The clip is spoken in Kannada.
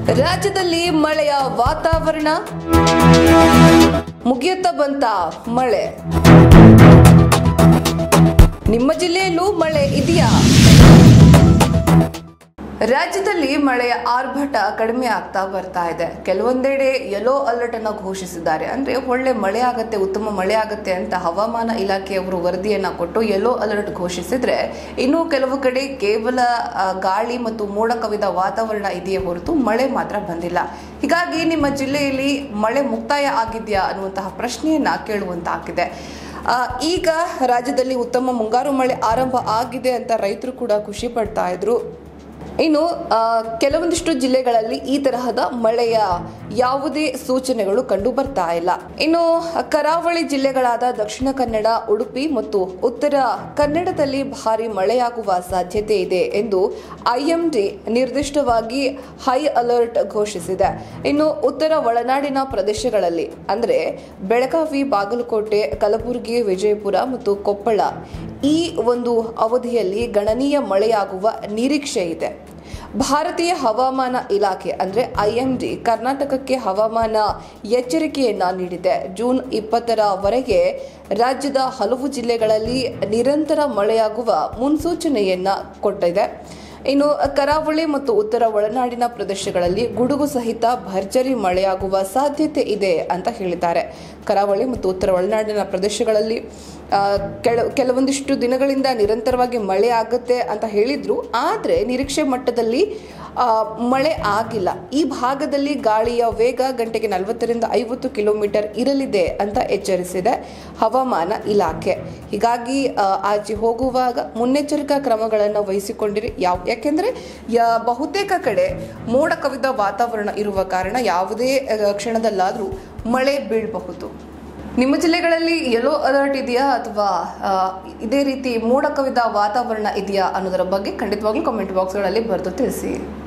ರಾಜ್ಯದಲ್ಲಿ ಮಳೆಯ ವಾತಾವರಣ ಮುಗಿಯುತ್ತಾ ಬಂತ ಮಳೆ ನಿಮ್ಮ ಜಿಲ್ಲೆಯಲ್ಲೂ ಮಳೆ ಇದೆಯಾ ರಾಜ್ಯದಲ್ಲಿ ಮಳೆಯ ಆರ್ಭಟ ಕಡಿಮೆ ಆಗ್ತಾ ಬರ್ತಾ ಇದೆ ಕೆಲವೊಂದೆಡೆ ಯೆಲ್ಲೋ ಅಲರ್ಟ್ ಅನ್ನು ಘೋಷಿಸಿದ್ದಾರೆ ಅಂದ್ರೆ ಒಳ್ಳೆ ಮಳೆ ಆಗತ್ತೆ ಉತ್ತಮ ಮಳೆ ಆಗತ್ತೆ ಅಂತ ಹವಾಮಾನ ಇಲಾಖೆಯವರು ವರದಿಯನ್ನ ಕೊಟ್ಟು ಯೆಲ್ಲೋ ಅಲರ್ಟ್ ಘೋಷಿಸಿದ್ರೆ ಇನ್ನು ಕೆಲವು ಕಡೆ ಕೇವಲ ಆ, ಗಾಳಿ ಮತ್ತು ಮೋಡ ಕವಿದ ವಾತಾವರಣ ಇದೆಯೇ ಹೊರತು ಮಳೆ ಮಾತ್ರ ಬಂದಿಲ್ಲ ಹೀಗಾಗಿ ನಿಮ್ಮ ಜಿಲ್ಲೆಯಲ್ಲಿ ಮಳೆ ಮುಕ್ತಾಯ ಆಗಿದೆಯಾ ಅನ್ನುವಂತಹ ಪ್ರಶ್ನೆಯನ್ನ ಕೇಳುವಂತಾಗಿದೆ ಆ, ಈಗ ರಾಜ್ಯದಲ್ಲಿ ಉತ್ತಮ ಮುಂಗಾರು ಮಳೆ ಆರಂಭ ಆಗಿದೆ ಅಂತ ರೈತರು ಕೂಡ ಖುಷಿ ಪಡ್ತಾ ಇದ್ರು ಇನ್ನು ಆ, ಕೆಲವೊಂದಿಷ್ಟು ಜಿಲ್ಲೆಗಳಲ್ಲಿ ಈ ತರಹದ ಮಳೆಯ ಯಾವುದೇ ಸೂಚನೆಗಳು ಕಂಡು ಬರ್ತಾ ಇಲ್ಲ ಇನ್ನು ಕರಾವಳಿ ಜಿಲ್ಲೆಗಳಾದ ದಕ್ಷಿಣ ಕನ್ನಡ ಉಡುಪಿ ಮತ್ತು ಉತ್ತರ ಕನ್ನಡದಲ್ಲಿ ಭಾರಿ ಮಳೆಯಾಗುವ ಸಾಧ್ಯತೆ ಇದೆ ಎಂದು ಐಎಂಡಿ ನಿರ್ದಿಷ್ಟವಾಗಿ ಹೈ ಅಲರ್ಟ್ ಘೋಷಿಸಿದೆ ಇನ್ನು ಉತ್ತರ ಒಳನಾಡಿನ ಪ್ರದೇಶಗಳಲ್ಲಿ ಅಂದರೆ ಬೆಳಗಾವಿ ಬಾಗಲಕೋಟೆ ಕಲಬುರಗಿ ವಿಜಯಪುರ ಮತ್ತು ಕೊಪ್ಪಳ ಈ ಒಂದು ಅವಧಿಯಲ್ಲಿ ಗಣನೀಯ ಮಳೆಯಾಗುವ ನಿರೀಕ್ಷೆ ಇದೆ ಭಾರತೀಯ ಹವಾಮಾನ ಇಲಾಖೆ ಅಂದರೆ ಐಎಂಡಿ ಕರ್ನಾಟಕಕ್ಕೆ ಹವಾಮಾನ ಎಚ್ಚರಿಕೆಯನ್ನ ನೀಡಿದೆ ಜೂನ್ ಇಪ್ಪತ್ತರವರೆಗೆ ರಾಜ್ಯದ ಹಲವು ಜಿಲ್ಲೆಗಳಲ್ಲಿ ನಿರಂತರ ಮಳೆಯಾಗುವ ಮುನ್ಸೂಚನೆಯನ್ನ ಕೊಟ್ಟಿದೆ ಇನ್ನು ಕರಾವಳಿ ಮತ್ತು ಉತ್ತರ ಒಳನಾಡಿನ ಪ್ರದೇಶಗಳಲ್ಲಿ ಗುಡುಗು ಸಹಿತ ಭರ್ಜರಿ ಮಳೆಯಾಗುವ ಸಾಧ್ಯತೆ ಇದೆ ಅಂತ ಹೇಳಿದ್ದಾರೆ ಕರಾವಳಿ ಮತ್ತು ಉತ್ತರ ಒಳನಾಡಿನ ಪ್ರದೇಶಗಳಲ್ಲಿ ಆ, ಕೆಲ ಕೆಲವೊಂದಿಷ್ಟು ದಿನಗಳಿಂದ ನಿರಂತರವಾಗಿ ಮಳೆ ಆಗುತ್ತೆ ಅಂತ ಹೇಳಿದ್ರು ಆದರೆ ನಿರೀಕ್ಷೆ ಮಟ್ಟದಲ್ಲಿ ಆ, ಮಳೆ ಆಗಿಲ್ಲ ಈ ಭಾಗದಲ್ಲಿ ಗಾಳಿಯ ವೇಗ ಗಂಟೆಗೆ ನಲವತ್ತರಿಂದ ಐವತ್ತು ಕಿಲೋಮೀಟರ್ ಇರಲಿದೆ ಅಂತ ಎಚ್ಚರಿಸಿದೆ ಹವಾಮಾನ ಇಲಾಖೆ ಹೀಗಾಗಿ ಆ, ಆಚೆ ಹೋಗುವಾಗ ಮುನ್ನೆಚ್ಚರಿಕಾ ಕ್ರಮಗಳನ್ನು ವಹಿಸಿಕೊಂಡಿರಿ ಯಾವ ಯಾಕೆಂದರೆ ಯಾ- ಬಹುತೇಕ ಕಡೆ ಮೋಡ ಕವಿದ ವಾತಾವರಣ ಇರುವ ಕಾರಣ ಯಾವುದೇ ಆ, ಕ್ಷಣದಲ್ಲಾದರೂ ಮಳೆ ಬೀಳಬಹುದು ನಿಮ್ಮ ಜಿಲ್ಲೆಗಳಲ್ಲಿ ಯೆಲ್ಲೋ ಅಲರ್ಟ್ ಇದೆಯಾ ಅಥವಾ ಆ, ಇದೇ ರೀತಿ ಮೋಡ ಕವಿದ ವಾತಾವರಣ ಇದೆಯಾ ಅನ್ನೋದರ ಬಗ್ಗೆ ಖಂಡಿತವಾಗ್ಲೂ ಕಮೆಂಟ್ ಬಾಕ್ಸ್ಗಳಲ್ಲಿ ಬರೆದು ತಿಳಿಸಿ